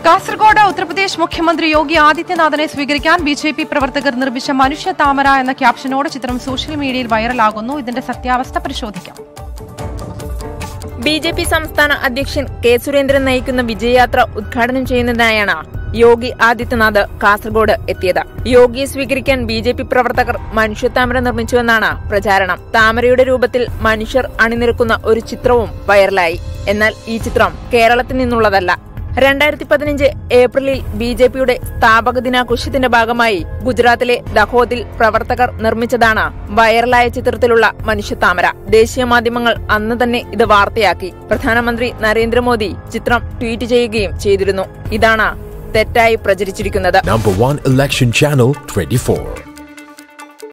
കാസർഗോഡ് ഉത്തർപ്രദേശ് മുഖ്യമന്ത്രി യോഗി ആദിത്യനാഥിനെ സ്വീകരിക്കാൻ B J P പ്രവർത്തകർ നിർമ്മിച്ച മനുഷ്യ താമര എന്ന ക്യാപ്ഷനോട് ചിത്രം സോഷ്യൽ മീഡിയയിൽ വൈറലാകുന്നു ഇതിന്റെ സത്യാവസ്ഥ പരിശോധിക്കാം ബി ജെ പി സംസ്ഥാന അധ്യക്ഷൻ കെ സുരേന്ദ്രൻ നയിക്കുന്ന വിജയയാത്ര ഉദ്ഘാടനം ചെയ്യുന്നതിനായാണ് യോഗി ആദിത്യനാഥ് കാസർഗോഡ് എത്തിയത് യോഗിയെ സ്വീകരിക്കാൻ ബി ജെ പി പ്രവർത്തകർ മനുഷ്യത്താമര നിർമ്മിച്ചുവെന്നാണ് പ്രചാരണം താമരയുടെ രൂപത്തിൽ മനുഷ്യർ അണിനിരക്കുന്ന ഒരു ചിത്രവും വൈറലായി എന്നാൽ ഈ ചിത്രം കേരളത്തിൽ നിന്നുള്ളതല്ല രണ്ടായിരത്തി പതിനഞ്ച് ഏപ്രിലിൽ ബി ജെ പിയുടെ സ്ഥാപക ദിനാഘോഷത്തിന്റെ ഭാഗമായി ഗുജറാത്തിലെ ദഹോദിൽ പ്രവർത്തകർ നിർമ്മിച്ചതാണ് വൈറലായ ചിത്രത്തിലുള്ള മനുഷ്യത്താമര ദേശീയ മാധ്യമങ്ങൾ അന്ന് തന്നെ ഇത് വാർത്തയാക്കി പ്രധാനമന്ത്രി നരേന്ദ്രമോദി ചിത്രം ട്വീറ്റ് ചെയ്യുകയും ചെയ്തിരുന്നു ഇതാണ് തെറ്റായി പ്രചരിച്ചിരിക്കുന്നത് Number one election channel 24.